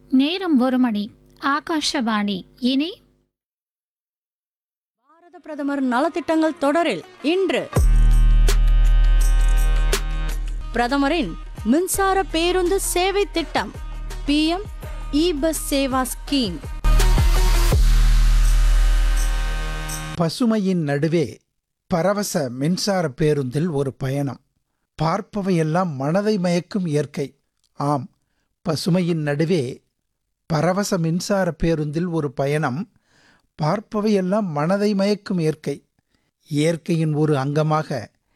நேரம் ஒரு மணி ஆகாஷவாணி இனி பாரத பிரதமர் நலத்திட்டங்கள் தொடரில் இன்று பிரதமரின் மின்சார பேருந்து சேவை திட்டம் PM E bus Seva scheme பசுமையின் நடுவே பரவச மின்சார பேருந்தில் ஒரு பயணம் பார்ப்பவையெல்லாம் மனதை மயக்கும் இயற்கை ஆம் பசுமையின் நடுவே பரவச மின்சார பேருந்தில் ஒரு பயணம் பார்ப்பவையெல்லாம் மனதை மயக்கும் இயற்கை இயற்கையின் ஒரு அங்கமாக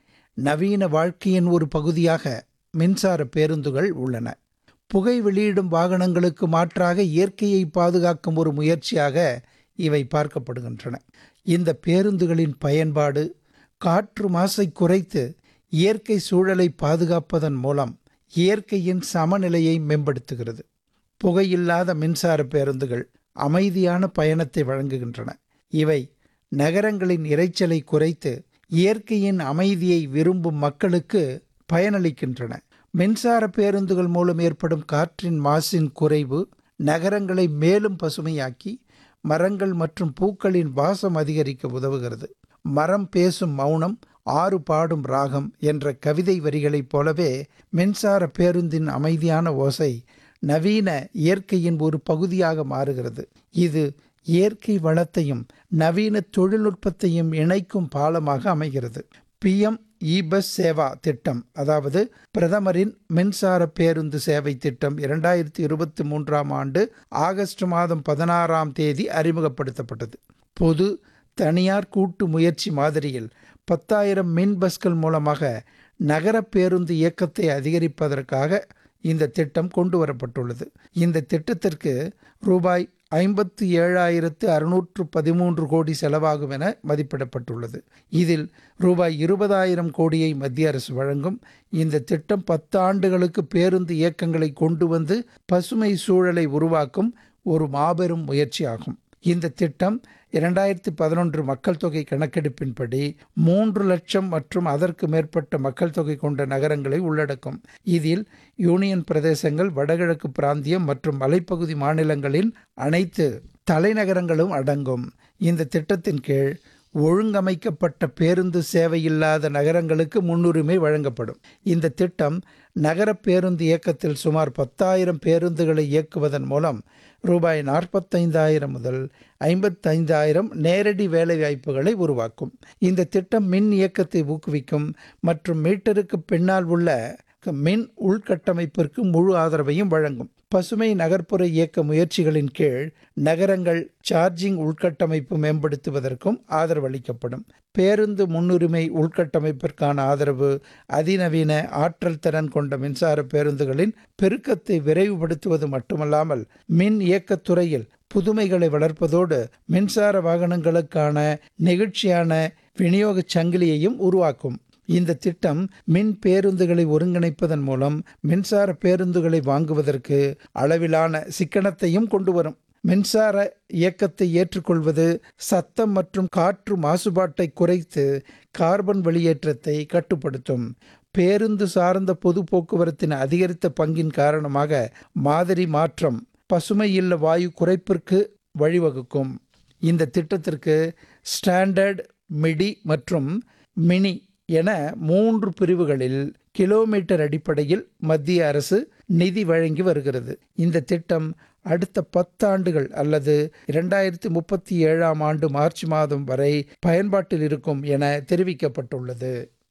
நவீன வாழ்க்கையின் ஒரு பகுதியாக மின்சார பேருந்துகள் உள்ளன புகை வெளியிடும் வாகனங்களுக்கு மாற்றாக இயற்கையை பாதுகாக்கும் ஒரு முயற்சியாக இவை பார்க்கப்படுகின்றன இந்த பேருந்துகளின் பயன்பாடு காற்று மாசை குறைத்து இயற்கை சூழலை பாதுகாப்பதன் மூலம் இயற்கையின் சமநிலையை மேம்படுத்துகிறது புகையில்லாத மின்சார பேருந்துகள் அமைதியான பயணத்தை வழங்குகின்றன இவை நகரங்களின் இரைச்சலை குறைத்து இயற்கையின் அமைதியை விரும்பும் மக்களுக்கு பயனளிக்கின்றன மின்சார பேருந்துகள் மூலம் ஏற்படும் காற்றின் மாசின் குறைவு நகரங்களை மேலும் பசுமையாக்கி மரங்கள் மற்றும் பூக்களின் வாசம் அதிகரிக்க உதவுகிறது மரம் பேசும் மௌனம் ஆறு பாடும் ராகம் என்ற கவிதை வரிகளைப் போலவே மின்சார பேருந்தின் அமைதியான ஓசை நவீன இயற்கையின் ஒரு பகுதியாக மாறுகிறது இது இயற்கை வளத்தையும் நவீன தொழில்நுட்பத்தையும் இணைக்கும் பாலமாக அமைகிறது பிஎம் இ பஸ் சேவா திட்டம் அதாவது பிரதமரின் மின்சார பேருந்து சேவை திட்டம் இரண்டாயிரத்தி இருபத்தி மூன்றாம் ஆண்டு ஆகஸ்ட் மாதம் பதினாறாம் தேதி அறிமுகப்படுத்தப்பட்டது பொது தனியார் கூட்டு முயற்சி மாதிரியில் பத்தாயிரம் மின் பஸ்கள் மூலமாக நகர பேருந்து இயக்கத்தை அதிகரிப்பதற்காக இந்த திட்டம் கொண்டு வரப்பட்டுள்ளது இந்த திட்டத்திற்கு ரூபாய் ஐம்பத்து ஏழாயிரத்து அறுநூற்று பதிமூன்று கோடி செலவாகும் என மதிப்பிடப்பட்டுள்ளது இதில் ரூபாய் இருபதாயிரம் கோடியை மத்திய அரசு வழங்கும் இந்த திட்டம் பத்து ஆண்டுகளுக்கு பேருந்து இயக்கங்களை கொண்டு வந்து பசுமை சூழலை உருவாக்கும் ஒரு மாபெரும் முயற்சியாகும் இந்த திட்டம் இரண்டாயிரத்தி பதினொன்று மக்கள் தொகை கணக்கெடுப்பின்படி மூன்று லட்சம் மற்றும் அதற்கு மேற்பட்ட மக்கள் தொகை கொண்ட நகரங்களை உள்ளடக்கும் இதில் யூனியன் பிரதேசங்கள் வடகிழக்கு பிராந்தியம் மற்றும் மலைப்பகுதி மாநிலங்களின் அனைத்து தலைநகரங்களும் அடங்கும் இந்த திட்டத்தின் கீழ் ஒழுங்கமைக்கப்பட்ட பேருந்து சேவை இல்லாத நகரங்களுக்கு முன்னுரிமை வழங்கப்படும் இந்த திட்டம் நகர பேருந்து இயக்கத்தில் சுமார் பத்தாயிரம் பேருந்துகளை இயக்குவதன் மூலம் ரூபாய் நாற்பத்தைந்தாயிரம் முதல் ஐம்பத்தைந்தாயிரம் நேரடி வேலைவாய்ப்புகளை உருவாக்கும் இந்த திட்டம் மின் இயக்கத்தை ஊக்குவிக்கும் மற்றும் மீட்டருக்கு பின்னால் உள்ள மின் உள்கட்டமைப்பிற்கு முழு ஆதரவையும் வழங்கும் பசுமை நகர்ப்புற இயக்க முயற்சிகளின் கீழ் நகரங்கள் சார்ஜிங் உள்கட்டமைப்பு மேம்படுத்துவதற்கும் ஆதரவளிக்கப்படும் பேருந்து முன்னுரிமை உள்கட்டமைப்பிற்கான ஆதரவு அதிநவீன ஆற்றல் திறன் கொண்ட மின்சார பேருந்துகளின் பெருக்கத்தை விரைவுபடுத்துவது மட்டுமல்லாமல் மின் இயக்கத்துறையில் புதுமைகளை வளர்ப்பதோடு மின்சார வாகனங்களுக்கான நெகிழ்ச்சியான விநியோக சங்கிலியையும் உருவாக்கும் இந்த திட்டம் மின் பேருந்துகளை ஒருங்கிணைப்பதன் மூலம் மின்சார பேருந்துகளை வாங்குவதற்கு அளவிலான சிக்கனத்தையும் கொண்டு வரும் மின்சார இயக்கத்தை ஏற்றுக்கொள்வது சத்தம் மற்றும் காற்று மாசுபாட்டை குறைத்து கார்பன் வெளியேற்றத்தை கட்டுப்படுத்தும் பேருந்து சார்ந்த பொது போக்குவரத்தின் அதிகரித்த பங்கின் காரணமாக மாதிரி மாற்றம் பசுமை இல்ல வாயு குறைப்பிற்கு வழிவகுக்கும் இந்த திட்டத்திற்கு ஸ்டாண்டர்ட் மிடி மற்றும் மினி என மூன்று பிரிவுகளில் கிலோமீட்டர் அடிப்படையில் மத்திய அரசு நிதி வழங்கி வருகிறது இந்த திட்டம் அடுத்த பத்தாண்டுகள் அல்லது இரண்டாயிரத்தி முப்பத்தி ஏழாம் ஆண்டு மார்ச் மாதம் வரை பயன்பாட்டில் இருக்கும் என தெரிவிக்கப்பட்டுள்ளது